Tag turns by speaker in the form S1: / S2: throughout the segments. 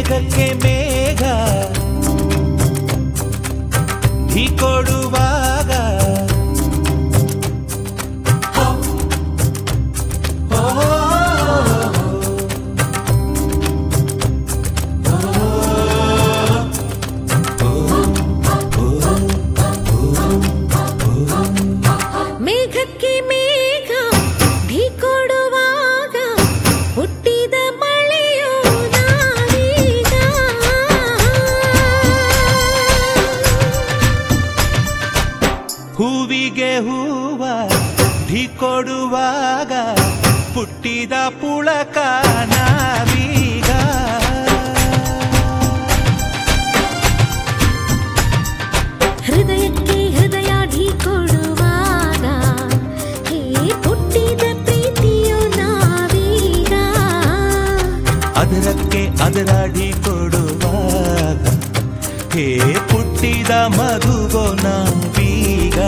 S1: ಮೇಘಕ್ಕೆ ಮೇಘ ಢೀ ಕೊಡುವಾಗ
S2: ಮೇಘಕ್ಕೆ ಮೇಘ ಢೀ ಕೊಡುವಾಗ ಹುಟ್ಟಿದ ಮಳೆಯೋ ನಾವೀಗ
S1: ಹೂವಿಗೆ ಹೂವ ಢೀ ಕೊಡುವಾಗ ಪುಟ್ಟಿದ ಪುಳಕ ನಾವೀಗ
S2: ಹೃದಯಕ್ಕೆ ಹೃದಯ ಢೀ ಕೊಡುವಾಗ ಹೇ ಹುಟ್ಟಿದ ಪ್ರೀತಿಯೋ ನಾವೀಗ
S1: ಅದರಕ್ಕೆ ಅದರ ಢೀ ಕೊಡುವಾಗ ಹೇ ಪುಟ್ಟಿದ ಮಗುವೋ ನಾವೀಗ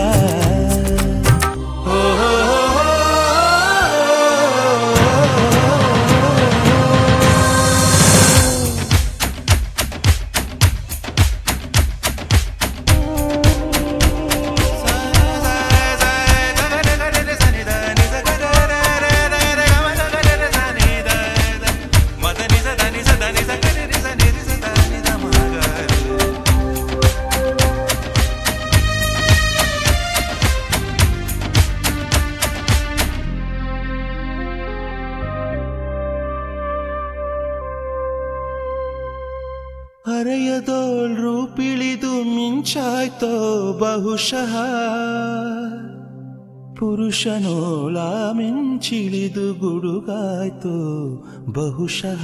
S1: ಹರೆಯದೋಳ್ ರೂಪಿಳಿದು ಮಿಂಚಾಯ್ತೋ ಬಹುಶಃ ಪುರುಷನೋಳ ಮಿಂಚಿಳಿದು ಗುಡುಗಾಯ್ತು ಬಹುಶಃ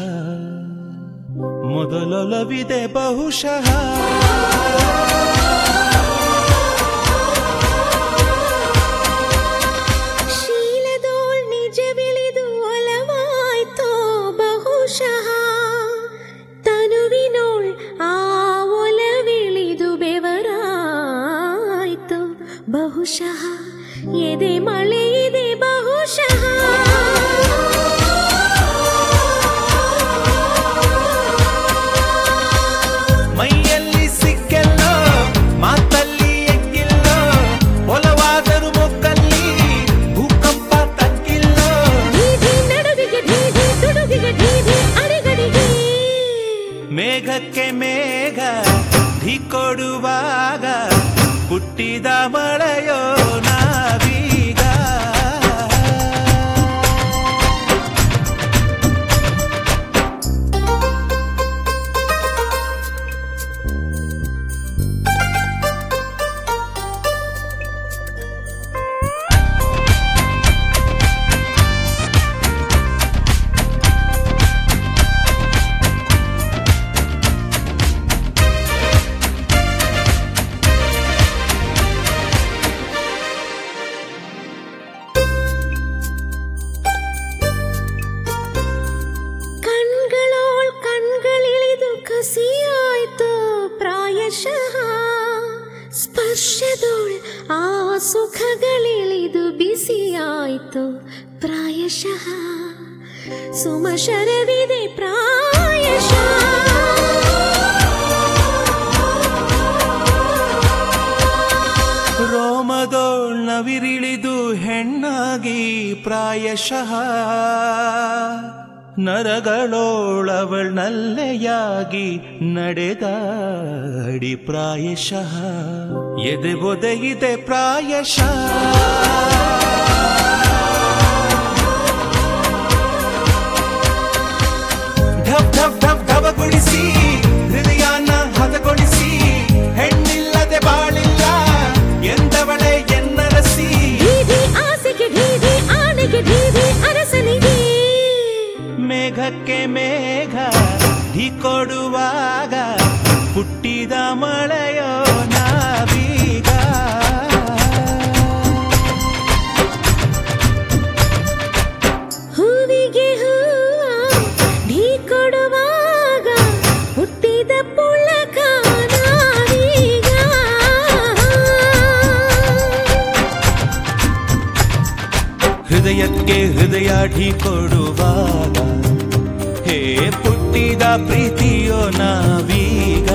S1: ಮೊದಲೊಲವಿದೆ ಬಹುಶಃ
S2: ಶೀಲದೋಳ್ ನಿಜವಿಳಿದು ಒಲವಾಯ್ತೋ ಬಹುಶಃ ತನುವಿನೋಳ್ ಆ ಒಲವಿಳಿದು ಬೆವರಾಯ್ತು ಬಹುಶಃ ಎದೆ ಮಳೆ ಇದೆ ಬಹುಶಃ
S1: ಮೈಯಲ್ಲಿ ಸಿಕ್ಕೆಲ್ಲೋ ಮಾತಲ್ಲಿ ಎಕ್ಕಿಲ್ಲೋ ಒಲವಾದರೂ ಮೊಕ್ಕಲ್ಲಿ ಭೂಕಂಪ ತಗ್ಗಿಲ್ಲೋ
S2: ಢೀಢಿ ನಡುವಿಗೆ ಢೀಢಿ ತುಡುಗಿಗೆ ಢೀಢಿ ಅಡಿಗಡಿಗೆ
S1: ಮೇಘಕ್ಕೆ ಮೇಘ ಢೀ ಕೊಡುವಾಗ ಹುಟ್ಟಿದ ಮಳೆಯೋ ನಾವೀಗ
S2: ಕಣ್ಗಳೋಳ್ ಕಣ್ಗಳಿಳಿದು ಕಸಿಯಾಯ್ತು ಪ್ರಾಯಶಃ ಸ್ಪರ್ಶದೋಳ್ ಆ ಸುಖಗಳಿಳಿದು ಬಿಸಿಯಾಯ್ತು ಪ್ರಾಯಶಃ ಸುಮಶರವಿದೆ ಪ್ರಾಯಶಃ
S1: ರೋಮದೋಳ್ ನವಿರಿಳಿದು ಹೆಣ್ಣಾಗಿ ಪ್ರಾಯಶಃ ನರಗಳೋಳವಳ್ ನಲ್ಲೆಯಾಗಿ ನಡೆದಾಡಿ ಪ್ರಾಯಶಃ ಎದೆ ಒದಗಿದೆ ಪ್ರಾಯಶಃ ಢಬ್ ಢಬ್ ಢಬ್ ಢಬಗೊಳಿಸಿ ಹೃದಯನ ಹದಗೊಳಿಸಿ ಹೆಣ್ಣಿಲ್ಲದೆ ಬಾಳಿಲ್ಲ ಎಂದವಳೆ ಎನ್ನರಸಿ
S2: ಢೀಢಿ ಆಸೆಗೆ ಢೀಢಿ ಆನೆಗೆ ಢೀಢಿ ಅರಸನಿಗೆ
S1: ಮೇಘಕ್ಕೆ ಮೇಘ ಢೀ ಕೊಡುವಾಗ ಹುಟ್ಟಿದ ಮಳೆಯೋ ನಾವೀಗ
S2: ಹೂವಿಗೆ ಹೂವ ಢೀ ಕೊಡುವಾಗ ಹುಟ್ಟಿದ ಪುಳಕ ನಾವೀಗ
S1: ಹೃದಯಕ್ಕೆ ಹೃದಯ ಢೀ ಕೊಡುವಾಗ ಹೇ ಪುಟ್ಟಿದ ಪ್ರೀತಿಯೋ ನಾವೀಗ